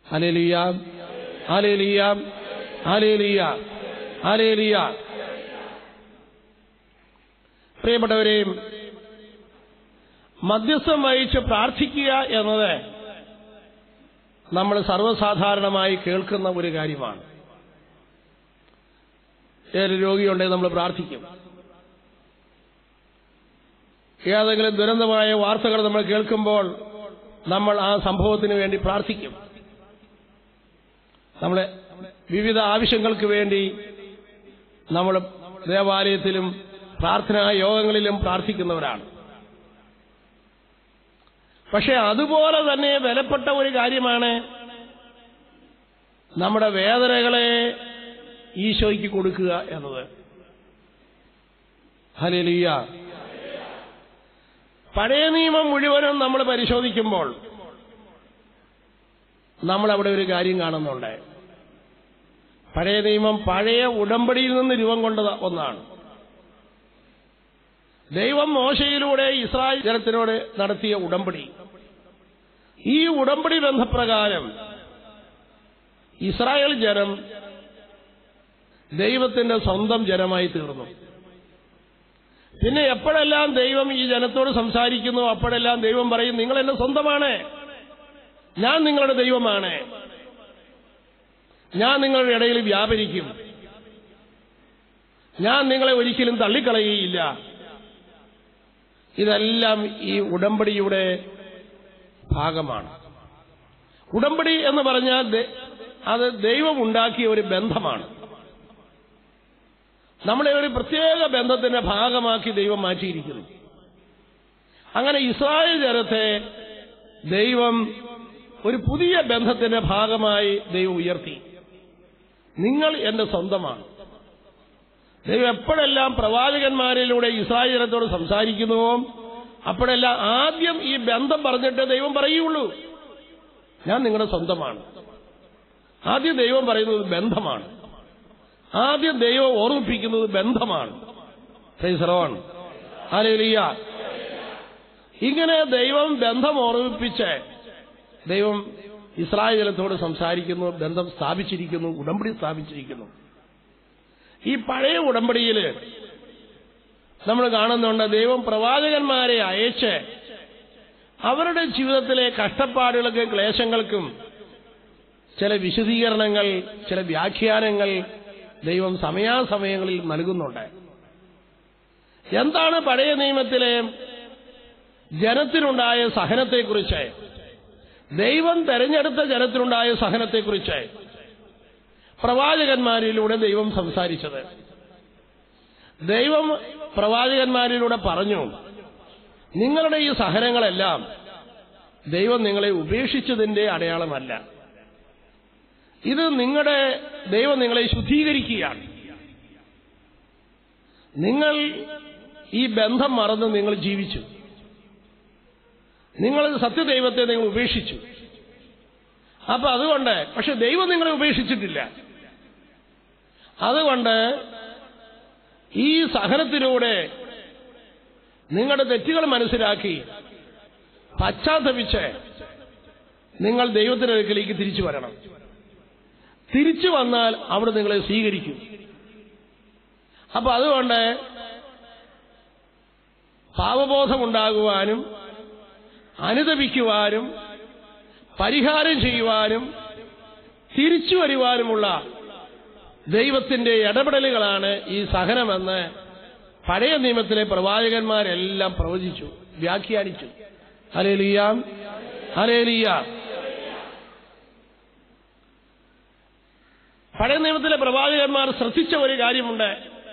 hallelujah hallelujah hallelujah hallelujah പ്രിയപ്പെട്ടവരെയും മധ്യസ്ഥം വഹിച്ച് പ്രാർത്ഥിക്കുക എന്നത് നമ്മൾ സർവ്വസാധാരണമായി കേൾക്കുന്ന ഒരു കാര്യമാണ് ഏതൊരു രോഗിയുണ്ടെങ്കിൽ നമ്മൾ പ്രാർത്ഥിക്കും ഏതെങ്കിലും ദുരന്തമായ വാർത്തകൾ നമ്മൾ കേൾക്കുമ്പോൾ നമ്മൾ ആ സംഭവത്തിന് വേണ്ടി പ്രാർത്ഥിക്കും നമ്മളെ വിവിധ ആവശ്യങ്ങൾക്ക് വേണ്ടി നമ്മൾ ദേവാലയത്തിലും പ്രാർത്ഥനാ യോഗങ്ങളിലും പ്രാർത്ഥിക്കുന്നവരാണ് പക്ഷെ അതുപോലെ തന്നെ വിലപ്പെട്ട ഒരു കാര്യമാണ് നമ്മുടെ വേദനകളെ ഈശോയ്ക്ക് കൊടുക്കുക എന്നത് ഹലിയ പഴയ നിയമം മുഴുവനും നമ്മൾ പരിശോധിക്കുമ്പോൾ നമ്മൾ അവിടെ ഒരു കാര്യം കാണുന്നുണ്ട് പഴയ നിയമം പഴയ ഉടമ്പടിയിൽ നിന്ന് രൂപം കൊണ്ട ഒന്നാണ് ദൈവം മോശയിലൂടെ ഇസ്രായേൽ ജനത്തിനോട് നടത്തിയ ഉടമ്പടി ഈ ഉടമ്പടി ബന്ധപ്രകാരം ഇസ്രായേൽ ജനം ദൈവത്തിന്റെ സ്വന്തം ജനമായി തീർന്നു പിന്നെ എപ്പോഴെല്ലാം ദൈവം ഈ ജനത്തോട് സംസാരിക്കുന്നു അപ്പോഴെല്ലാം ദൈവം പറയും നിങ്ങൾ എന്റെ സ്വന്തമാണ് ഞാൻ നിങ്ങളുടെ ദൈവമാണ് ഞാൻ നിങ്ങളുടെ ഇടയിൽ വ്യാപരിക്കും ഞാൻ നിങ്ങളെ ഒരിക്കലും തള്ളിക്കളയുകയില്ല ഇതെല്ലാം ഈ ഉടമ്പടിയുടെ ഭാഗമാണ് ഉടമ്പടി എന്ന് പറഞ്ഞാൽ ദ- അത് ദൈവം ഉണ്ടാക്കിയ ഒരു ബന്ധമാണ് നമ്മളെ ഒരു പ്രത്യേക ബന്ധത്തിന്റെ ഭാഗമാക്കി ദൈവം മാറ്റിയിരിക്കുന്നു അങ്ങനെ ഇസ്രായേൽ ജനത്തെ ദൈവം ഒരു പുതിയ ബന്ധത്തിന്റെ ഭാഗമായി ദൈവം ഉയർത്തി നിങ്ങൾ എന്റെ സ്വന്തമാണ് ദൈവം എപ്പോഴെല്ലാം പ്രവാചകന്മാരിലൂടെ ഇസ്രായേൽ ജനത്തോട് സംസാരിക്കുന്നുവോ അപ്പോഴെല്ലാം ആദ്യം ഈ ബന്ധം പറഞ്ഞിട്ട് ദൈവം പറയുള്ളൂ ഞാൻ നിങ്ങളുടെ സ്വന്തമാണ് ആദ്യം ദൈവം പറയുന്നത് ബന്ധമാണ് ആദ്യം ദൈവം ഓർമ്മിപ്പിക്കുന്നത് ബന്ധമാണ് ശ്രീശ്രവൺ ആലേലിയ ഇങ്ങനെ ദൈവം ബന്ധം ഓർമ്മിപ്പിച്ച് ദൈവം ഇസ്രായേൽ ജനത്തോട് സംസാരിക്കുന്നു ബന്ധം സ്ഥാപിച്ചിരിക്കുന്നു ഉടമ്പടി സ്ഥാപിച്ചിരിക്കുന്നു ഈ പഴയ ഉടമ്പടിയിൽ നമ്മൾ കാണുന്നുണ്ട് ദൈവം പ്രവാചകന്മാരെ അയച്ച് അവരുടെ ജീവിതത്തിലെ കഷ്ടപ്പാടുകൾക്കും ക്ലേശങ്ങൾക്കും ചില വിശദീകരണങ്ങൾ ചില വ്യാഖ്യാനങ്ങൾ ദൈവം സമയാസമയങ്ങളിൽ നൽകുന്നുണ്ട് എന്താണ് പഴയ നിയമത്തിലെ ജനത്തിനുണ്ടായ സഹനത്തെക്കുറിച്ച് ദൈവം തെരഞ്ഞെടുത്ത ജനത്തിനുണ്ടായ സഹനത്തെക്കുറിച്ച് പ്രവാചകന്മാരിലൂടെ ദൈവം സംസാരിച്ചത് ദൈവം പ്രവാചകന്മാരിലൂടെ പറഞ്ഞു നിങ്ങളുടെ ഈ സഹനങ്ങളെല്ലാം ദൈവം നിങ്ങളെ ഉപേക്ഷിച്ചതിന്റെ അടയാളമല്ല ഇത് നിങ്ങളുടെ ദൈവം നിങ്ങളെ ശുദ്ധീകരിക്കുകയാണ് നിങ്ങൾ ഈ ബന്ധം മറന്ന് നിങ്ങൾ ജീവിച്ചു നിങ്ങൾ സത്യദൈവത്തെ നിങ്ങൾ ഉപേക്ഷിച്ചു അപ്പൊ അതുകൊണ്ട് പക്ഷെ ദൈവം നിങ്ങളെ ഉപേക്ഷിച്ചിട്ടില്ല അതുകൊണ്ട് ഈ സഹനത്തിലൂടെ നിങ്ങളുടെ തെറ്റുകൾ മനസ്സിലാക്കി പശ്ചാത്തപിച്ച് നിങ്ങൾ ദൈവത്തിന്റെ അടുക്കലേക്ക് തിരിച്ചു വരണം തിരിച്ചു വന്നാൽ അവിടെ നിങ്ങളെ സ്വീകരിക്കും അപ്പൊ അതുകൊണ്ട് പാവബോധമുണ്ടാകുവാനും അനുദപിക്കുവാനും പരിഹാരം ചെയ്യുവാനും തിരിച്ചു വരുവാനുമുള്ള ദൈവത്തിന്റെ ഇടപെടലുകളാണ് ഈ സഹനമെന്ന് പഴയ നിയമത്തിലെ പ്രവാചകന്മാരെല്ലാം പ്രവചിച്ചു വ്യാഖ്യാനിച്ചു ഹലേലിയാം ഹലേലിയാം പഴയ നിയമത്തിലെ പ്രവാചകന്മാർ ശ്രദ്ധിച്ച ഒരു കാര്യമുണ്ട്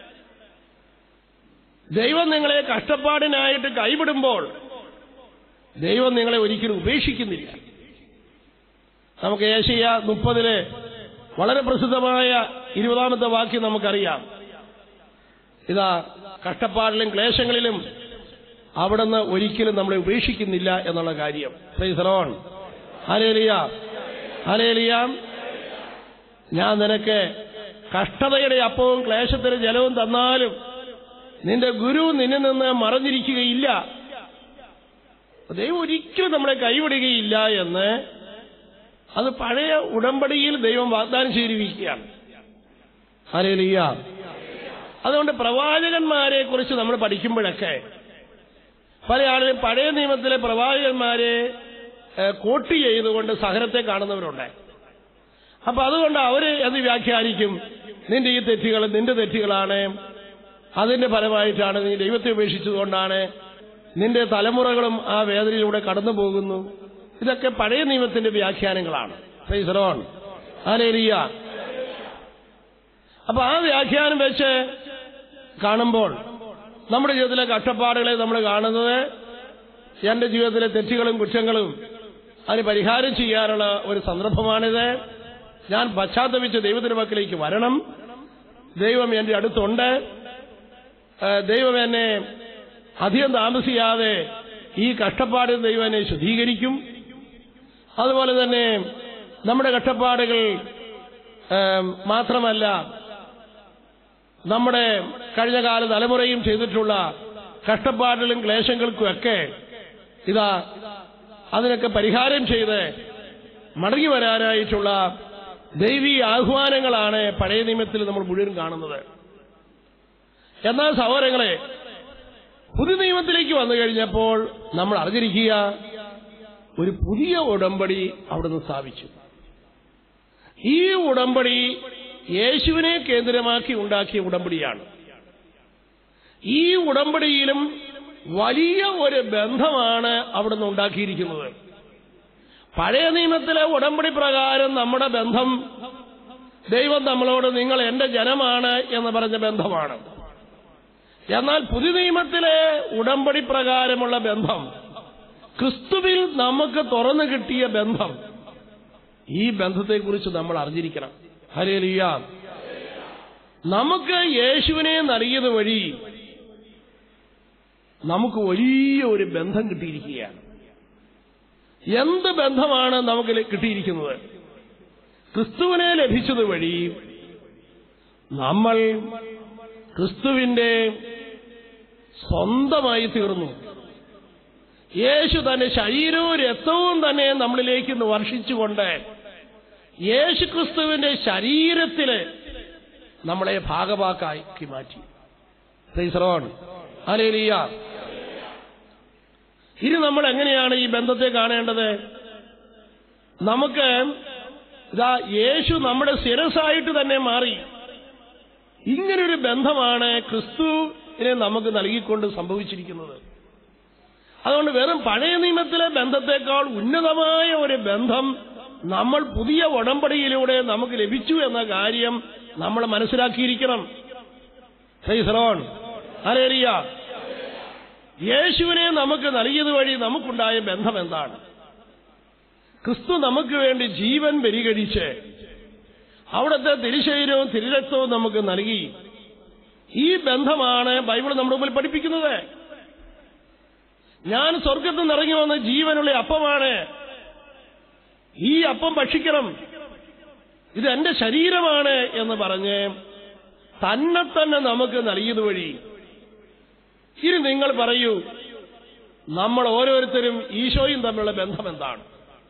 ദൈവം നിങ്ങളെ കഷ്ടപ്പാടിനായിട്ട് കൈവിടുമ്പോൾ ദൈവം നിങ്ങളെ ഒരിക്കലും ഉപേക്ഷിക്കുന്നില്ല നമുക്ക് ഏഷ്യ മുപ്പതില് വളരെ പ്രസിദ്ധമായ ഇരുപതാമത്തെ വാക്യം നമുക്കറിയാം ഇതാ കഷ്ടപ്പാടിലും ക്ലേശങ്ങളിലും അവിടുന്ന് ഒരിക്കലും നമ്മളെ ഉപേക്ഷിക്കുന്നില്ല എന്നുള്ള കാര്യം ശ്രീസറോൺ ഹലേലിയ ഹലേലിയാം ഞാൻ നിനക്ക് കഷ്ടതയുടെ അപ്പവും ക്ലേശത്തിന് ജലവും തന്നാലും നിന്റെ ഗുരു നിന്നിൽ നിന്ന് മറഞ്ഞിരിക്കുകയില്ല ദൈവം ഒരിക്കലും നമ്മളെ കൈവിടുകയില്ല എന്ന് അത് പഴയ ഉടമ്പടിയിൽ ദൈവം വാഗ്ദാനം ചെയ്തിരിക്കുകയാണ് ആരേലിയ അതുകൊണ്ട് പ്രവാചകന്മാരെ കുറിച്ച് നമ്മൾ പഠിക്കുമ്പോഴൊക്കെ പല ആളുകളും പഴയ നിയമത്തിലെ പ്രവാചകന്മാരെ ഏഹ്, കോട്ട് ചെയ്തുകൊണ്ട് സഹനത്തെ കാണുന്നവരുണ്ട് അപ്പൊ അതുകൊണ്ട് അവര് അത് വ്യാഖ്യാനിക്കും നിന്റെ ഈ തെറ്റുകൾ നിന്റെ തെറ്റുകളാണ് അതിന്റെ ഫലമായിട്ടാണ് നീ ദൈവത്തെ ഉപേക്ഷിച്ചതുകൊണ്ടാണ് നിന്റെ തലമുറകളും ആ വേദനയിലൂടെ കടന്നു പോകുന്നു ഇതൊക്കെ പഴയ നിയമത്തിന്റെ വ്യാഖ്യാനങ്ങളാണ് ഫൈസറോൺ ആലേരിയ അപ്പൊ ആ വ്യാഖ്യാനം വെച്ച് കാണുമ്പോൾ നമ്മുടെ ജീവിതത്തിലെ കഷ്ടപ്പാടുകളെ നമ്മൾ കാണുന്നത് എന്റെ ജീവിതത്തിലെ തെറ്റുകളും കുറ്റങ്ങളും അതിന് പരിഹാരം ചെയ്യാനുള്ള ഒരു സന്ദർഭമാണിത് ഞാൻ പശ്ചാത്തപിച്ച് ദൈവത്തിന്റെ പക്കലേക്ക് വരണം ദൈവം എന്റെ അടുത്തുണ്ട് ഏഹ് ദൈവം എന്നെ അധികം താമസിയാതെ ഈ കഷ്ടപ്പാടിൽ ദൈവം എന്നെ ശുദ്ധീകരിക്കും അതുപോലെ തന്നെ നമ്മുടെ കഷ്ടപ്പാടുകൾ ഏഹ് മാത്രമല്ല നമ്മുടെ കഴിഞ്ഞ കാല തലമുറയും ചെയ്തിട്ടുള്ള കഷ്ടപ്പാടുകളും ക്ലേശങ്ങൾക്കും ഒക്കെ ഇതാ അതിനൊക്കെ പരിഹാരം ചെയ്ത് മടങ്ങി വരാനായിട്ടുള്ള ദൈവീ ആഹ്വാനങ്ങളാണ് പഴയ നിയമത്തിൽ നമ്മൾ മുഴുവൻ കാണുന്നത് എന്നാൽ സഹോദരങ്ങളെ പുതിയ നിയമത്തിലേക്ക് വന്നു കഴിഞ്ഞപ്പോൾ നമ്മൾ അറിഞ്ഞിരിക്കുക ഒരു പുതിയ ഉടമ്പടി അവിടുന്ന് സ്ഥാപിച്ചു ഈ ഉടമ്പടി യേശുവിനെ കേന്ദ്രമാക്കി ഉണ്ടാക്കിയ ഉടമ്പടിയാണ് ഈ ഉടമ്പടിയിലും വലിയ ഒരു ബന്ധമാണ് അവിടുന്ന് ഉണ്ടാക്കിയിരിക്കുന്നത് പഴയ നിയമത്തിലെ ഉടമ്പടി പ്രകാരം നമ്മുടെ ബന്ധം ദൈവം നമ്മളോട് നിങ്ങൾ എന്റെ ജനമാണ് എന്ന് പറഞ്ഞ ബന്ധമാണ് എന്നാൽ പുതിയ നിയമത്തിലെ ഉടമ്പടി പ്രകാരമുള്ള ബന്ധം ക്രിസ്തുവിൽ നമുക്ക് തുറന്നു കിട്ടിയ ബന്ധം ഈ ബന്ധത്തെക്കുറിച്ച് നമ്മൾ അറിഞ്ഞിരിക്കണം ഹരേലിയ നമുക്ക് യേശുവിനെ നൽകിയത് വഴി നമുക്ക് വലിയ ഒരു ബന്ധം കിട്ടിയിരിക്കുകയാണ് എന്ത് ബന്ധമാണ് നമുക്ക് ല- കിട്ടിയിരിക്കുന്നത് ക്രിസ്തുവിനെ ലഭിച്ചത് വഴി നമ്മൾ ക്രിസ്തുവിന്റെ സ്വന്തമായി തീർന്നു യേശു തന്റെ ശരീരവും രക്തവും തന്നെ നമ്മളിലേക്ക് ഇന്ന് വർഷിച്ചുകൊണ്ട് യേശു ക്രിസ്തുവിന്റെ ശരീരത്തില് നമ്മളെ ഭാഗവാക്കാക്കി മാറ്റി പ്രൈസറോൺ അലേലിയ ഇനി നമ്മൾ എങ്ങനെയാണ് ഈ ബന്ധത്തെ കാണേണ്ടത് നമുക്ക് ഇതാ യേശു നമ്മുടെ ശിരസായിട്ട് തന്നെ മാറി ഇങ്ങനൊരു ബന്ധമാണ് ക്രിസ്തുവിനെ നമുക്ക് നൽകിക്കൊണ്ട് സംഭവിച്ചിരിക്കുന്നത് അതുകൊണ്ട് വെറും പഴയ നിയമത്തിലെ ബന്ധത്തെക്കാൾ ഉന്നതമായ ഒരു ബന്ധം നമ്മൾ പുതിയ ഉടമ്പടിയിലൂടെ നമുക്ക് ലഭിച്ചു എന്ന കാര്യം നമ്മൾ മനസ്സിലാക്കിയിരിക്കണം ഫൈസറോൺ അലേറിയ യേശുവിനെ നമുക്ക് നൽകിയത് വഴി നമുക്കുണ്ടായ ബന്ധം എന്താണ് ക്രിസ്തു നമുക്ക് വേണ്ടി ജീവൻ ബലികഴിച്ച് അവിടുത്തെ തിരുശരീരവും തിരുരക്തവും നമുക്ക് നൽകി ഈ ബന്ധമാണ് ബൈബിൾ നമ്മുടെ മുമ്പിൽ പഠിപ്പിക്കുന്നത് ഞാൻ സ്വർഗത്തിൽ നിന്ന് ഇറങ്ങി വന്ന ജീവനുള്ള അപ്പമാണ് ഈ അപ്പം ഭക്ഷിക്കണം ഇത് എന്റെ ശരീരമാണ് എന്ന് പറഞ്ഞ് തന്നെ തന്നെ നമുക്ക് നൽകിയത് വഴി ഇനി നിങ്ങൾ പറയൂ നമ്മൾ ഓരോരുത്തരും ഈശോയും തമ്മിലുള്ള ബന്ധം എന്താണ്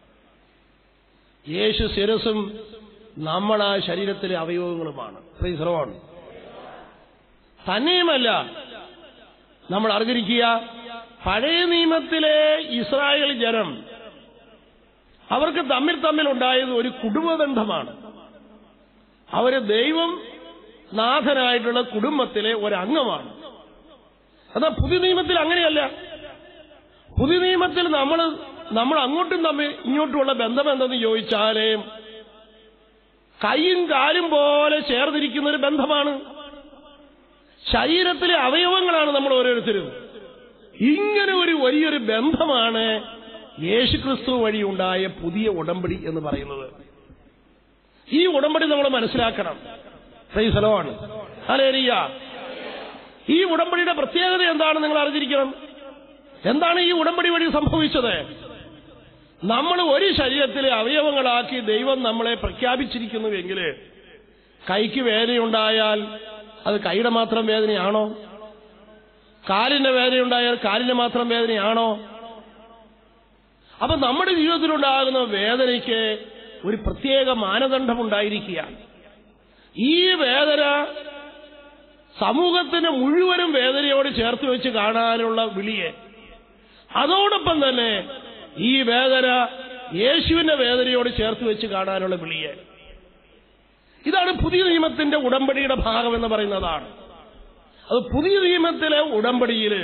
യേശു ശിരസും നമ്മൾ ആ ശരീരത്തിലെ അവയവങ്ങളുമാണ് ശ്രീശ്രവൺ തന്നെയുമല്ല നമ്മൾ അറിഞ്ഞിരിക്കുക പഴയ നിയമത്തിലെ ഇസ്രായേൽ ജനം അവർക്ക് തമ്മിൽ തമ്മിൽ ഉണ്ടായത് ഒരു കുടുംബ ബന്ധമാണ് അവര് ദൈവം നാഥനായിട്ടുള്ള കുടുംബത്തിലെ ഒരംഗമാണ് എന്നാൽ പുതിയ നിയമത്തിൽ അങ്ങനെയല്ല പുതിയ നിയമത്തിൽ നമ്മൾ നമ്മൾ അങ്ങോട്ടും തമ്മിൽ ഇങ്ങോട്ടുമുള്ള ബന്ധം എന്തെന്ന് ചോദിച്ചാല് കൈയും കാലും പോലെ ചേർന്നിരിക്കുന്ന ഒരു ബന്ധമാണ് ശരീരത്തിലെ അവയവങ്ങളാണ് നമ്മൾ ഓരോരുത്തരും ഇങ്ങനെ ഒരു വലിയൊരു ബന്ധമാണ് യേശുക്രിസ്തു വഴി ഉണ്ടായ പുതിയ ഉടമ്പടി എന്ന് പറയുന്നത് ഈ ഉടമ്പടി നമ്മൾ മനസ്സിലാക്കണം സലോണ് അലേരിയ ഈ ഉടമ്പടിയുടെ പ്രത്യേകത എന്താണ് നിങ്ങൾ അറിഞ്ഞിരിക്കണം എന്താണ് ഈ ഉടമ്പടി വഴി സംഭവിച്ചത് നമ്മൾ ഒരു ശരീരത്തിലെ അവയവങ്ങളാക്കി ദൈവം നമ്മളെ പ്രഖ്യാപിച്ചിരിക്കുന്നുവെങ്കിൽ കൈക്ക് വേദനയുണ്ടായാൽ അത് കൈയുടെ മാത്രം വേദനയാണോ കാലിന്റെ വേദനയുണ്ടായാൽ കാലിന്റെ മാത്രം വേദനയാണോ അപ്പൊ നമ്മുടെ ജീവിതത്തിലുണ്ടാകുന്ന വേദനയ്ക്ക് ഒരു പ്രത്യേക മാനദണ്ഡം ഉണ്ടായിരിക്കുകയാണ് ഈ വേദന സമൂഹത്തിന് മുഴുവനും വേദനയോട് ചേർത്ത് വെച്ച് കാണാനുള്ള വിളിയെ അതോടൊപ്പം തന്നെ ഈ വേദന യേശുവിന്റെ വേദനയോട് ചേർത്ത് വെച്ച് കാണാനുള്ള വിളിയെ ഇതാണ് പുതിയ നിയമത്തിന്റെ ഉടമ്പടിയുടെ ഭാഗം എന്ന് പറയുന്നതാണ് അത് പുതിയ നിയമത്തിലെ ഉടമ്പടിയിൽ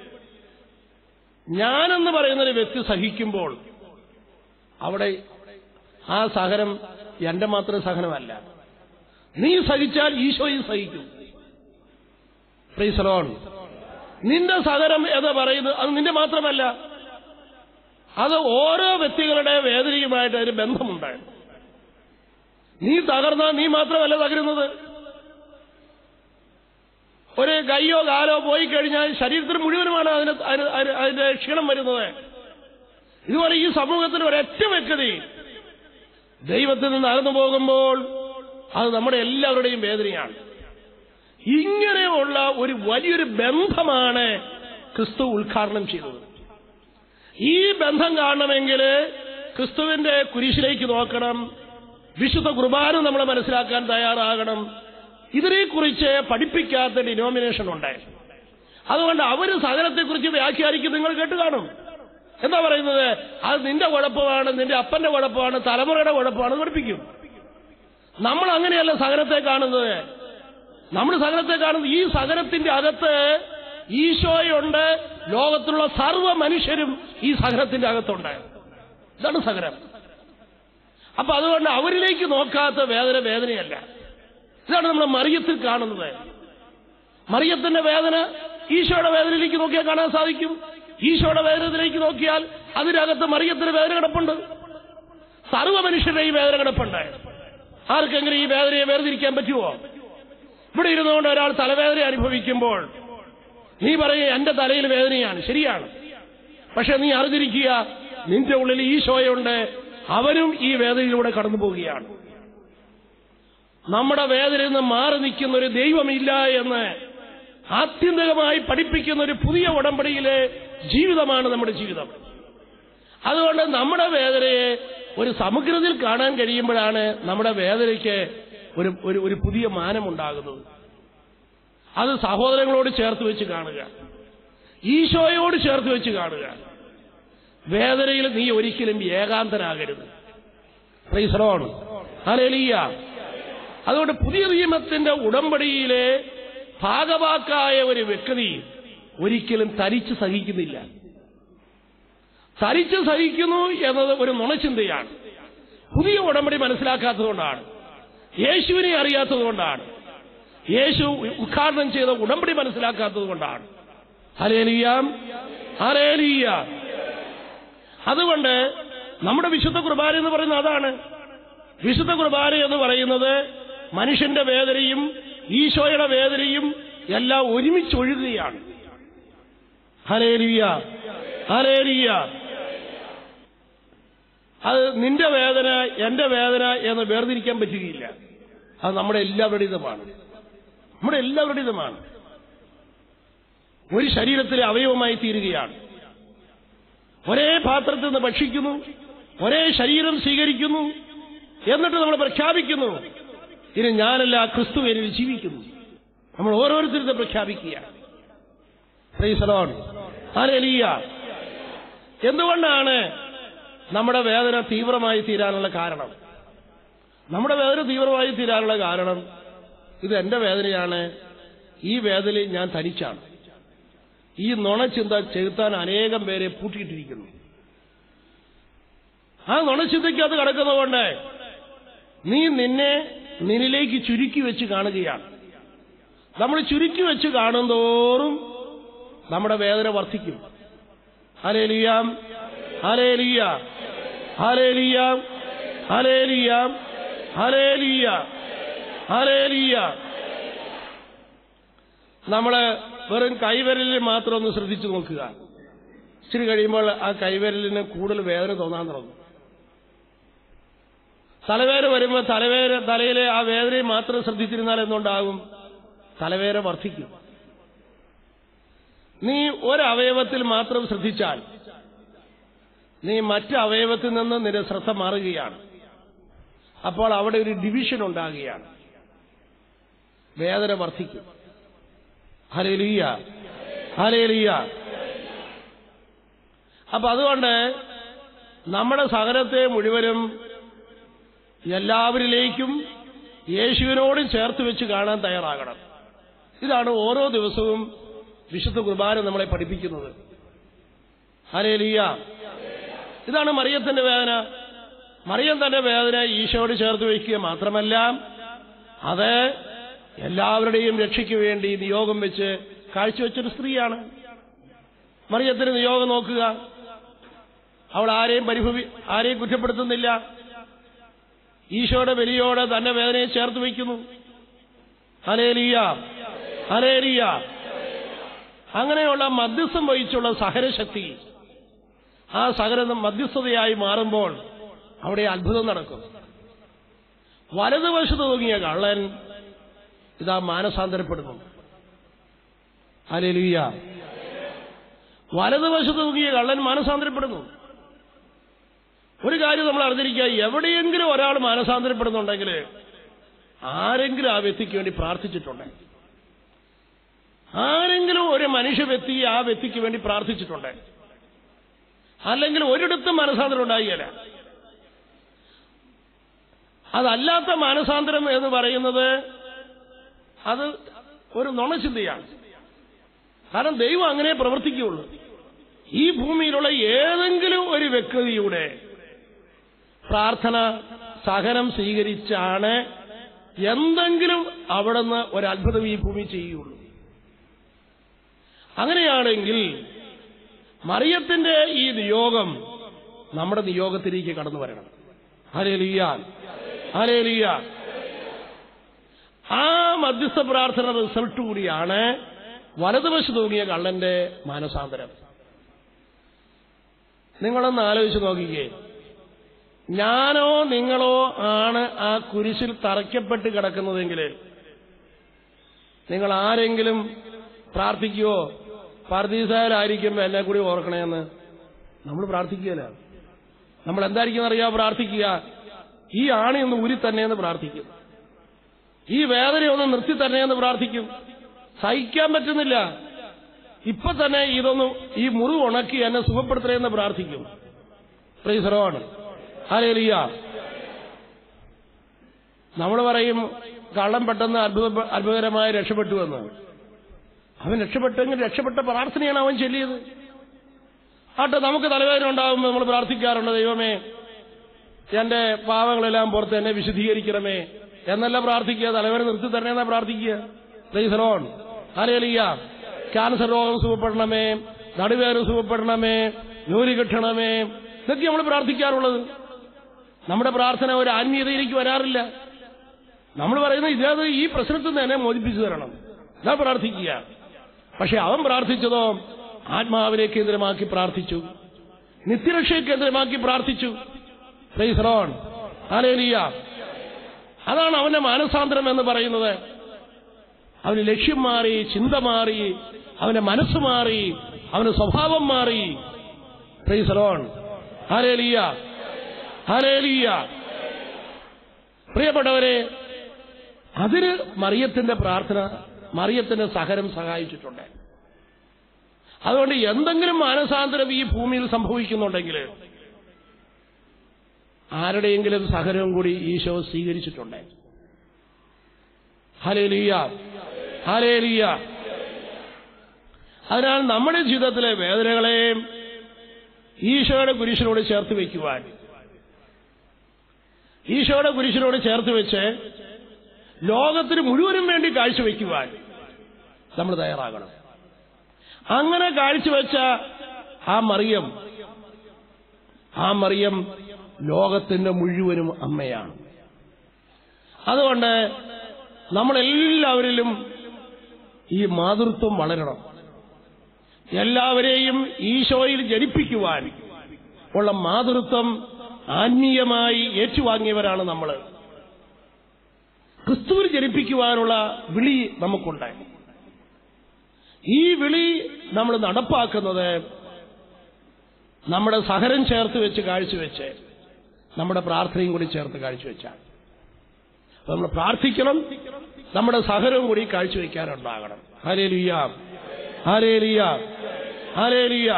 ഞാനെന്ന് പറയുന്ന ഒരു വ്യക്തി സഹിക്കുമ്പോൾ അവിടെ ആ സഹനം എന്റെ മാത്രം സഹനമല്ല നീ സഹിച്ചാൽ ഈശോയും സഹിക്കും പ്രീസലോൺ നിന്റെ സഹനം എന്ന് പറയുന്നത് അത് നിന്റെ മാത്രമല്ല അത് ഓരോ വ്യക്തികളുടെ വേദനയുമായിട്ട് അതിന് ബന്ധമുണ്ട് നീ തകർന്നാൽ നീ മാത്രമല്ല തകരുന്നത് ഒരു കൈയോ കാലോ പോയി കഴിഞ്ഞാൽ ശരീരത്തിന് മുഴുവനുമാണ് അതിന് അതിന് അതിന് അതിന്റെ ക്ഷീണം വരുന്നത് ഇതുപോലെ ഈ സമൂഹത്തിന് ഒരൊറ്റ വ്യക്തി ദൈവത്തിൽ നിന്ന് അകന്നു പോകുമ്പോൾ അത് നമ്മുടെ എല്ലാവരുടെയും വേദനയാണ് ഇങ്ങനെയുള്ള ഒരു വലിയൊരു ബന്ധമാണ് ക്രിസ്തു ഉദ്ഘാടനം ചെയ്തത് ഈ ബന്ധം കാണണമെങ്കിൽ ക്രിസ്തുവിന്റെ കുരിശിലേക്ക് നോക്കണം വിശുദ്ധ കുർബാന നമ്മൾ മനസ്സിലാക്കാൻ തയ്യാറാകണം ഇതിനെക്കുറിച്ച് പഠിപ്പിക്കാത്ത ഡിനോമിനേഷൻ ഉണ്ട് അതുകൊണ്ട് അവര് സകലത്തെക്കുറിച്ച് വ്യാഖ്യാനിക്കും നിങ്ങൾ കേട്ട് കാണും എന്താ പറയുന്നത് അത് നിന്റെ കുഴപ്പമാണ് നിന്റെ അപ്പന്റെ കുഴപ്പമാണ് തലമുറയുടെ കുഴപ്പമാണ് പഠിപ്പിക്കും നമ്മൾ അങ്ങനെയല്ല സകലത്തെ കാണുന്നത് നമ്മൾ സകലത്തെ കാണുന്നത് ഈ സകലത്തിന്റെ അകത്ത് ഈശോയുണ്ട് ലോകത്തിലുള്ള സർവ്വ മനുഷ്യരും ഈ സകലത്തിന്റെ അകത്തുണ്ട് ഇതാണ് സകലം അപ്പൊ അതുകൊണ്ട് അവരിലേക്ക് നോക്കാത്ത വേദന വേദനയല്ല ഇതാണ് നമ്മൾ മറിയത്തിൽ കാണുന്നത് മറിയത്തിന്റെ വേദന ഈശോയുടെ വേദനയിലേക്ക് നോക്കിയാൽ കാണാൻ സാധിക്കും ഈശോയുടെ വേദനയിലേക്ക് നോക്കിയാൽ അതിനകത്ത് മറിയത്തിന് വേദന കിടപ്പുണ്ട് സർവ്വ മനുഷ്യരുടെ ഈ വേദന കിടപ്പുണ്ട് ആർക്കെങ്കിലും ഈ വേദനയെ വേർതിരിക്കാൻ പറ്റുമോ ഇവിടെ ഇരുന്നുകൊണ്ട് ഒരാൾ തലവേദന അനുഭവിക്കുമ്പോൾ നീ പറയുക എന്റെ തലയിൽ വേദനയാണ് ശരിയാണ് പക്ഷെ നീ അറിഞ്ഞിരിക്കുക നിന്റെ ഉള്ളിൽ ഈശോയുണ്ട് അവനും ഈ വേദനയിലൂടെ കടന്നു പോവുകയാണ് നമ്മുടെ വേദനയിൽ നിന്ന് മാറി നിൽക്കുന്ന ഒരു ദൈവമില്ല എന്ന് ആത്യന്തികമായി പഠിപ്പിക്കുന്ന ഒരു പുതിയ ഉടമ്പടിയിലെ ജീവിതമാണ് നമ്മുടെ ജീവിതം അതുകൊണ്ട് നമ്മുടെ വേദനയെ ഒരു സമഗ്രതയിൽ കാണാൻ കഴിയുമ്പോഴാണ് നമ്മുടെ വേദനയ്ക്ക് ഒരു ഒരു ഒരു പുതിയ മാനമുണ്ടാകുന്നത് അത് സഹോദരങ്ങളോട് ചേർത്ത് വെച്ച് കാണുക ഈശോയോട് ചേർത്ത് വെച്ച് കാണുക വേദനയിൽ നീ ഒരിക്കലും ഏകാന്തനാകരുത് പ്രൈസറോൺ അലേലിയ അതുകൊണ്ട് പുതിയ നിയമത്തിന്റെ ഉടമ്പടിയിലെ ഭാഗവാക്കായ ഒരു വ്യക്തി ഒരിക്കലും തരിച്ച് സഹിക്കുന്നില്ല തരിച്ച് സഹിക്കുന്നു എന്നത് ഒരു നുണചിന്തയാണ് പുതിയ ഉടമ്പടി മനസ്സിലാക്കാത്തതുകൊണ്ടാണ് യേശുവിനെ അറിയാത്തതുകൊണ്ടാണ് യേശു ഉദ്ഘാടനം ചെയ്ത ഉടമ്പടി മനസ്സിലാക്കാത്തത് കൊണ്ടാണ് ഹലേലിയാം ഹലേലിയ അതുകൊണ്ട് നമ്മുടെ വിശുദ്ധ കുർബാന എന്ന് പറയുന്നത് അതാണ് വിശുദ്ധ കുർബാന എന്ന് പറയുന്നത് മനുഷ്യന്റെ വേദനയും ഈശോയുടെ വേദനയും എല്ലാം ഒരുമിച്ചൊഴുകുകയാണ് ഹലേലിയ ഹലേലിയ അത് നിന്റെ വേദന എന്റെ വേദന എന്ന് വേർതിരിക്കാൻ പറ്റുകയില്ല അത് നമ്മുടെ എല്ലാവരുടേതുമാണ് നമ്മുടെ എല്ലാവരുടേതുമാണ് ഒരു ശരീരത്തിലെ അവയവമായി തീരുകയാണ് ഒരേ പാത്രത്തിൽ നിന്ന് ഭക്ഷിക്കുന്നു ഒരേ ശരീരം സ്വീകരിക്കുന്നു എന്നിട്ട് നമ്മൾ പ്രഖ്യാപിക്കുന്നു ഇനി ഞാനല്ല ക്രിസ്തു എന്നിൽ ജീവിക്കുന്നു നമ്മൾ ഓരോരുത്തരും പ്രഖ്യാപിക്കുകയാണ് എന്തുകൊണ്ടാണ് നമ്മുടെ വേദന തീവ്രമായി തീരാനുള്ള കാരണം നമ്മുടെ വേദന തീവ്രമായി തീരാനുള്ള കാരണം ഇത് എന്റെ വേദനയാണ് ഈ വേദനയിൽ ഞാൻ തനിച്ചാണ് ഈ നുണച്ചിന്ത ചെലുത്താൻ അനേകം പേരെ പൂട്ടിയിട്ടിരിക്കുന്നു ആ നുണച്ചിന്തയ്ക്കകത്ത് കിടക്കുന്നതുകൊണ്ട് നീ നിന്നെ നിന്നിലേക്ക് ചുരുക്കി വെച്ച് കാണുകയാണ് നമ്മൾ ചുരുക്കി വെച്ച് കാണുന്തോറും നമ്മുടെ വേദന വർദ്ധിക്കും ഹലേലിയാം ഹലേലിയ ഹലേലിയാം ഹലേലിയാം ഹലേലിയ ഹലേലിയ നമ്മള് വെറും കൈവിരലിൽ മാത്രം ഒന്ന് ശ്രദ്ധിച്ചു നോക്കുക ഇച്ചിരി കഴിയുമ്പോൾ ആ കൈവിരലിന് കൂടുതൽ വേദന തോന്നാൻ തുടങ്ങും തലവേദന വരുമ്പോൾ തലവേദന തലയിലെ ആ വേദനയെ മാത്രം ശ്രദ്ധിച്ചിരുന്നാൽ എന്തുണ്ടാകും തലവേദന വർദ്ധിക്കും നീ ഒരവയവത്തിൽ മാത്രം ശ്രദ്ധിച്ചാൽ നീ മറ്റ് അവയവത്തിൽ നിന്ന് നിന്റെ ശ്രദ്ധ മാറുകയാണ് അപ്പോൾ അവിടെ ഒരു ഡിവിഷൻ ഉണ്ടാകുകയാണ് വേദന വർദ്ധിക്കും ഹലേലിയ ഹലേലിയ അപ്പൊ അതുകൊണ്ട് നമ്മുടെ സഹനത്തെ മുഴുവനും എല്ലാവരിലേക്കും യേശുവിനോടും ചേർത്ത് വെച്ച് കാണാൻ തയ്യാറാകണം ഇതാണ് ഓരോ ദിവസവും വിശുദ്ധ കുർബാന നമ്മളെ പഠിപ്പിക്കുന്നത് ഹലേലിയ ഇതാണ് മറിയത്തിന്റെ വേദന മറിയം തന്റെ വേദന ഈശോയോട് ചേർത്ത് വയ്ക്കുക മാത്രമല്ല അത് എല്ലാവരുടെയും രക്ഷയ്ക്ക് വേണ്ടി നിയോഗം വെച്ച് കാഴ്ചവെച്ചൊരു സ്ത്രീയാണ് മറിയത്തിന് നിയോഗം നോക്കുക അവൾ ആരെയും പരിഭവി ആരെയും കുറ്റപ്പെടുത്തുന്നില്ല ഈശോയുടെ ബലിയോട് തന്റെ വേദനയെ ചേർത്ത് വയ്ക്കുന്നു അലേലിയ അലേലിയ അങ്ങനെയുള്ള മധ്യസ്ഥം വഹിച്ചുള്ള സഹനശക്തി ആ സഹനം മധ്യസ്ഥതയായി മാറുമ്പോൾ അവിടെ അത്ഭുതം നടക്കും വലതുവശത്ത് തൂങ്ങിയ കള്ളൻ ഇതാ മാനസാന്തരപ്പെടുന്നു അലേലിയ വലതുവശത്ത് തൂങ്ങിയ കള്ളൻ മാനസാന്തരപ്പെടുന്നു ഒരു കാര്യം നമ്മൾ അറിഞ്ഞിരിക്കുക എവിടെയെങ്കിലും ഒരാൾ മാനസാന്തരപ്പെടുന്നുണ്ടെങ്കിൽ ആരെങ്കിലും ആ വ്യക്തിക്ക് വേണ്ടി പ്രാർത്ഥിച്ചിട്ടുണ്ട് ആരെങ്കിലും ഒരു മനുഷ്യ വ്യക്തി ആ വ്യക്തിക്ക് വേണ്ടി പ്രാർത്ഥിച്ചിട്ടുണ്ട് അല്ലെങ്കിൽ ഒരിടത്തും മാനസാന്തരം ഉണ്ടായില്ല അതല്ലാത്ത മാനസാന്തരം എന്ന് പറയുന്നത് അത് ഒരു നുണചിന്തയാണ് കാരണം ദൈവം അങ്ങനെ പ്രവർത്തിക്കുകയുള്ളൂ ഈ ഭൂമിയിലുള്ള ഏതെങ്കിലും ഒരു വ്യക്തിയുടെ പ്രാർത്ഥന സഹനം സ്വീകരിച്ചാണ് എന്തെങ്കിലും അവിടുന്ന് ഒരു അത്ഭുതം ഈ ഭൂമി ചെയ്യുകയുള്ളൂ അങ്ങനെയാണെങ്കിൽ മറിയത്തിന്റെ ഈ നിയോഗം നമ്മുടെ നിയോഗത്തിലേക്ക് കടന്നു വരണം ഹലേലിയ ഹലേലിയ ആ മധ്യസ്ഥ പ്രാർത്ഥന റിസൾട്ട് കൂടിയാണ് വലതുവശത്ത് തൂങ്ങിയ കള്ളന്റെ മാനസാന്തരം നിങ്ങളൊന്ന് ആലോചിച്ച് നോക്കിക്കേ ഞാനോ നിങ്ങളോ ആണ് ആ കുരിശിൽ തറയ്ക്കപ്പെട്ട് കിടക്കുന്നതെങ്കിൽ നിങ്ങൾ ആരെങ്കിലും പ്രാർത്ഥിക്കുവോ പർദീസായാലായിരിക്കുമ്പോ എന്നെ കൂടി ഓർക്കണേന്ന് നമ്മൾ പ്രാർത്ഥിക്കുകയല്ല നമ്മൾ എന്തായിരിക്കും അറിയാം പ്രാർത്ഥിക്കുക ഈ ആണി ഒന്ന് ഊരി തന്നെയെന്ന് പ്രാർത്ഥിക്കും ഈ വേദന ഒന്ന് നിർത്തി തന്നെയെന്ന് പ്രാർത്ഥിക്കും സഹിക്കാൻ പറ്റുന്നില്ല ഇപ്പൊ തന്നെ ഇതൊന്ന് ഈ മുറിവ് ഉണക്കി എന്നെ സുഖപ്പെടുത്തണമെന്ന് പ്രാർത്ഥിക്കും പ്രീസറോണ് ഹാലേലിയ നമ്മൾ പറയും കള്ളം പെട്ടെന്ന് അത്ഭുത അത്ഭുതകരമായി രക്ഷപ്പെട്ടു എന്ന് അവൻ രക്ഷപ്പെട്ടെങ്കിൽ രക്ഷപ്പെട്ട പ്രാർത്ഥനയാണ് അവൻ ചൊല്ലിയത് ആട്ടെ നമുക്ക് തലവേദന ഉണ്ടാകുമ്പോൾ നമ്മൾ പ്രാർത്ഥിക്കാറുണ്ട് ദൈവമേ എന്റെ പാവങ്ങളെല്ലാം പുറത്ത് എന്നെ വിശദീകരിക്കണമേ എന്നല്ല പ്രാർത്ഥിക്കുക തലവേദന നിർത്തി തന്നെ എന്നാ പ്രാർത്ഥിക്കുക പ്രീസറോൺ ഹാലേലിയ ക്യാൻസർ രോഗം സുഖപ്പെടണമേ നടുവേദന സുഖപ്പെടണമേ ജോലി കിട്ടണമേ ഇതൊക്കെ നമ്മൾ പ്രാർത്ഥിക്കാറുള്ളത് നമ്മുടെ പ്രാർത്ഥന ഒരു ആത്മീയതയിലേക്ക് വരാറില്ല നമ്മൾ പറയുന്നത് ഇതേത് ഈ പ്രശ്നത്തിൽ നിന്ന് എന്നെ മോചിപ്പിച്ചു തരണം ഇതാ പ്രാർത്ഥിക്കുക പക്ഷെ അവൻ പ്രാർത്ഥിച്ചതോ ആത്മാവിനെ കേന്ദ്രമാക്കി പ്രാർത്ഥിച്ചു നിത്യരക്ഷയെ കേന്ദ്രമാക്കി പ്രാർത്ഥിച്ചു പ്രൈസറോൺ ആലേലിയ അതാണ് അവന്റെ മാനസാന്തരം എന്ന് പറയുന്നത് അവന് ലക്ഷ്യം മാറി ചിന്ത മാറി അവന്റെ മനസ്സ് മാറി അവന്റെ സ്വഭാവം മാറി പ്രൈസറോൺ ഹാലേലിയ ഹാലേലിയ പ്രിയപ്പെട്ടവരെ അതിന് മറിയത്തിന്റെ പ്രാർത്ഥന മറിയത്തിന്റെ സഹനം സഹായിച്ചിട്ടുണ്ട് അതുകൊണ്ട് എന്തെങ്കിലും മാനസാന്തരം ഈ ഭൂമിയിൽ സംഭവിക്കുന്നുണ്ടെങ്കിൽ ആരുടെയെങ്കിലും സഹനവും കൂടി ഈശോ സ്വീകരിച്ചിട്ടുണ്ട് ഹലേലിയ ഹലേലിയ അതിനാൽ നമ്മുടെ ജീവിതത്തിലെ വേദനകളെയും ഈശോയുടെ കുരിശിനോട് ചേർത്ത് വയ്ക്കുവാൻ ഈശോയുടെ കുരിശിനോട് ചേർത്ത് വെച്ച് ലോകത്തിന് മുഴുവനും വേണ്ടി കാഴ്ചവെക്കുവാൻ നമ്മൾ തയ്യാറാകണം അങ്ങനെ കാഴ്ചവെച്ച ആ മറിയം ആ മറിയം ലോകത്തിന്റെ മുഴുവനും അമ്മയാണ് അതുകൊണ്ട് നമ്മളെല്ലാവരിലും ഈ മാതൃത്വം വളരണം എല്ലാവരെയും ഈശോയിൽ ജനിപ്പിക്കുവാൻ ഉള്ള മാതൃത്വം ആത്മീയമായി ഏറ്റുവാങ്ങിയവരാണ് നമ്മൾ ക്രിസ്തുവിൽ ജനിപ്പിക്കുവാനുള്ള വിളി നമുക്കുണ്ട് ഈ വിളി നമ്മൾ നടപ്പാക്കുന്നത് നമ്മുടെ സഹരം ചേർത്ത് വെച്ച് കാഴ്ചവെച്ച് നമ്മുടെ പ്രാർത്ഥനയും കൂടി ചേർത്ത് കാഴ്ചവെച്ചാൽ നമ്മൾ പ്രാർത്ഥിക്കണം നമ്മുടെ സഹനവും കൂടി കാഴ്ചവെക്കാനുണ്ടാകണം ഹലേലിയ ഹലേലിയ ഹലേലിയ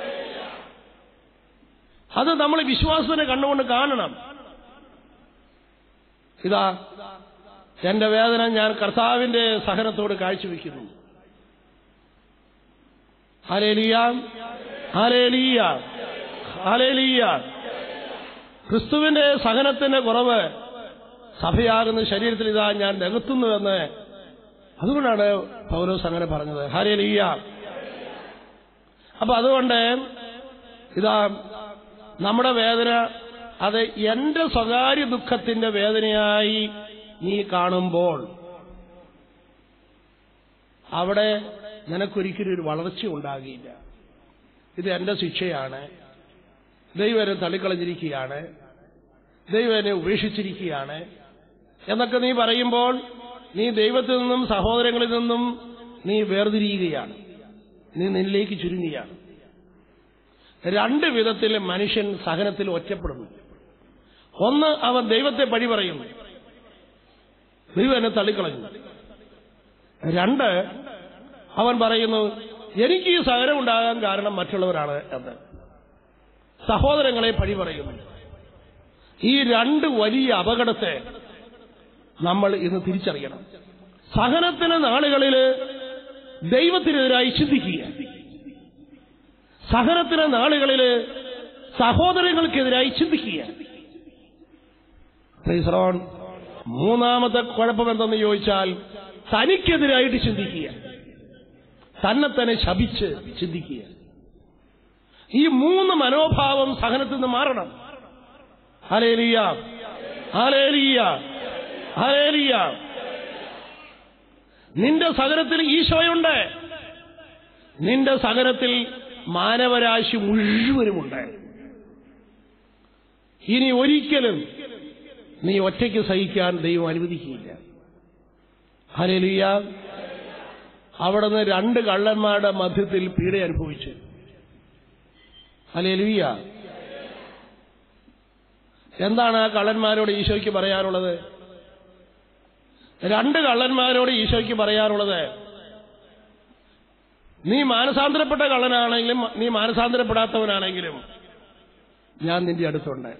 അത് നമ്മൾ വിശ്വാസത്തിന് കണ്ടുകൊണ്ട് കാണണം ഇതാ എന്റെ വേദന ഞാൻ കർത്താവിന്റെ സഹനത്തോട് കാഴ്ചവെക്കുന്നു ഹലേലിയ ഹലേലിയ ഹലേലിയ ക്രിസ്തുവിന്റെ സഹനത്തിന്റെ കുറവ് സഭയാകുന്ന ശരീരത്തിൽ ഇതാ ഞാൻ നികത്തുന്നുവെന്ന് അതുകൊണ്ടാണ് പൗലോസ് അങ്ങനെ പറഞ്ഞത് ഹരേലിയ അപ്പൊ അതുകൊണ്ട് ഇതാ നമ്മുടെ വേദന അത് എന്റെ സ്വകാര്യ ദുഃഖത്തിന്റെ വേദനയായി നീ കാണുമ്പോൾ അവിടെ നിനക്കൊരിക്കലും ഒരു വളർച്ച ഉണ്ടാകില്ല ഇത് എന്റെ ശിക്ഷയാണ് ദൈവം എന്നെ തള്ളിക്കളഞ്ഞിരിക്കുകയാണ് ദൈവം എന്നെ ഉപേക്ഷിച്ചിരിക്കുകയാണ് എന്നൊക്കെ നീ പറയുമ്പോൾ നീ ദൈവത്തിൽ നിന്നും സഹോദരങ്ങളിൽ നിന്നും നീ വേർതിരിയുകയാണ് നീ നിന്നിലേക്ക് ചുരുങ്ങുകയാണ് രണ്ട് വിധത്തിൽ മനുഷ്യൻ സഹനത്തിൽ ഒറ്റപ്പെടുന്നു ഒന്ന് അവൻ ദൈവത്തെ പഴി പറയുന്നു ദൈവം എന്നെ തള്ളിക്കളഞ്ഞു രണ്ട് അവൻ പറയുന്നു എനിക്ക് ഈ സഹനം ഉണ്ടാകാൻ കാരണം മറ്റുള്ളവരാണ് എന്ന് സഹോദരങ്ങളെ പഴി പറയുന്നു ഈ രണ്ട് വലിയ അപകടത്തെ നമ്മൾ ഇന്ന് തിരിച്ചറിയണം സഹനത്തിന് നാളുകളിൽ ദൈവത്തിനെതിരായി ചിന്തിക്കുക സഹനത്തിന് നാളുകളിൽ സഹോദരങ്ങൾക്കെതിരായി ചിന്തിക്കുക പ്രീസറോൺ മൂന്നാമത്തെ കുഴപ്പം എന്തെന്ന് ചോദിച്ചാൽ തനിക്കെതിരായിട്ട് ചിന്തിക്കുക തന്നെ തന്നെ ശപിച്ച് ചിന്തിക്കുക ഈ മൂന്ന് മനോഭാവം സഹനത്തിൽ നിന്ന് മാറണം ഹലേലിയ ഹലേലിയ ഹലേലിയ നിന്റെ സഹനത്തിൽ ഈശോയുണ്ട് നിന്റെ സഹനത്തിൽ മാനവരാശി മുഴുവനുമുണ്ട് ഇനി ഒരിക്കലും നീ ഒറ്റയ്ക്ക് സഹിക്കാൻ ദൈവം അനുവദിക്കുകയില്ല ഹലേലിയ അവിടുന്ന് രണ്ട് കള്ളന്മാരുടെ മധ്യത്തിൽ പീഡ അനുഭവിച്ചു ഹലേലിയ എന്താണ് ആ കള്ളന്മാരോട് ഈശോയ്ക്ക് പറയാനുള്ളത് രണ്ട് കള്ളന്മാരോട് ഈശോയ്ക്ക് പറയാനുള്ളത് നീ മാനസാന്തരപ്പെട്ട കള്ളനാണെങ്കിലും നീ മാനസാന്തരപ്പെടാത്തവനാണെങ്കിലും ഞാൻ നിന്റെ അടുത്തുണ്ട്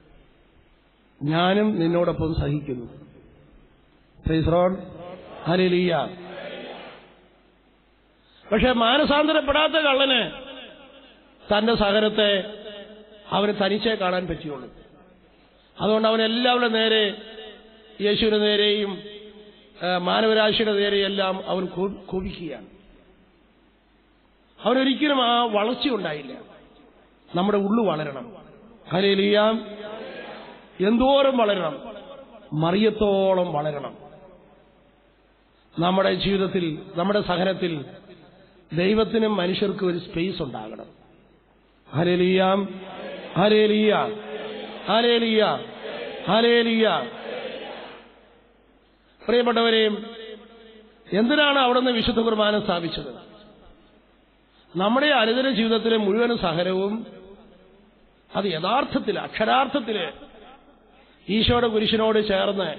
ഞാനും നിന്നോടൊപ്പം സഹിക്കുന്നു ഫൈസ്റോൺ ഹലിയ പക്ഷെ മാനസാന്തരപ്പെടാത്ത കള്ളന് തന്റെ സഹനത്തെ അവന് തനിച്ചേ കാണാൻ പറ്റിയുള്ളൂ അതുകൊണ്ട് അവൻ എല്ലാവരുടെ നേരെ യേശുവിന്റെ നേരെയും ആ, മാനവരാശിയുടെ നേരെയെല്ലാം അവൻ കോ- കോപിക്കുകയാണ് അവനൊരിക്കലും ആ വളർച്ച ഉണ്ടായില്ല നമ്മുടെ ഉള്ളു വളരണം ഹലേലിയാം എന്തോരം വളരണം മറിയത്തോളം വളരണം നമ്മുടെ ജീവിതത്തിൽ നമ്മുടെ സഹനത്തിൽ ദൈവത്തിനും മനുഷ്യർക്കും ഒരു സ്പേസ് ഉണ്ടാകണം ഹലേലിയാം ഹലേലിയ ഹലേലിയ ഹലേലിയ പ്രിയപ്പെട്ടവരെയും എന്തിനാണ് അവിടുന്ന് വിശുദ്ധ കുർബാന സ്ഥാപിച്ചത് നമ്മുടെ അനുദിന ജീവിതത്തിലെ മുഴുവൻ സഹനവും അത് യഥാർത്ഥത്തിൽ അക്ഷരാർത്ഥത്തില് ഈശോയുടെ കുരിശിനോട് ചേർന്ന്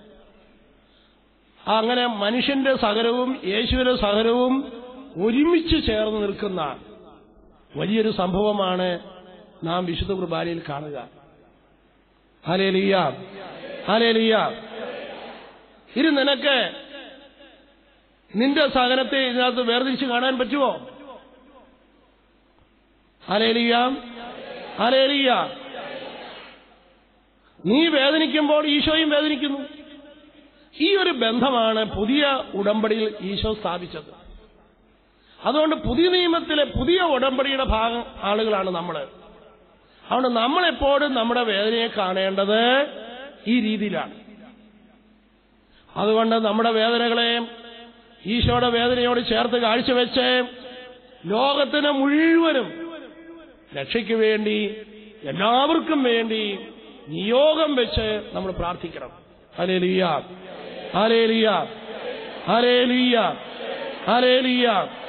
അങ്ങനെ മനുഷ്യന്റെ സഹനവും യേശുവിന്റെ സഹനവും ഒരുമിച്ച് ചേർന്ന് നിൽക്കുന്ന വലിയൊരു സംഭവമാണ് നാം വിശുദ്ധ കുർബാനയിൽ കാണുക ഹലേലിയ ഹലേലിയ ഇത് നിനക്ക് നിന്റെ സഹനത്തെ ഇതിനകത്ത് വേർതിരിച്ച് കാണാൻ പറ്റുമോ ഹലേലിയ ഹലേലിയ നീ വേദനിക്കുമ്പോൾ ഈശോയും വേദനിക്കുന്നു ഈ ഒരു ബന്ധമാണ് പുതിയ ഉടമ്പടിയിൽ ഈശോ സ്ഥാപിച്ചത് അതുകൊണ്ട് പുതിയ നിയമത്തിലെ പുതിയ ഉടമ്പടിയുടെ ഭാഗം ആളുകളാണ് നമ്മൾ അതുകൊണ്ട് നമ്മളെപ്പോഴും നമ്മുടെ വേദനയെ കാണേണ്ടത് ഈ രീതിയിലാണ് അതുകൊണ്ട് നമ്മുടെ വേദനകളെ ഈശോയുടെ വേദനയോട് ചേർത്ത് കാഴ്ചവെച്ച് ലോകത്തിന് മുഴുവനും രക്ഷയ്ക്ക് വേണ്ടി എല്ലാവർക്കും വേണ്ടി നിയോഗം വെച്ച് നമ്മൾ പ്രാർത്ഥിക്കണം ഹലേലിയ ഹലേലിയ ഹലേലിയ ഹലേലിയ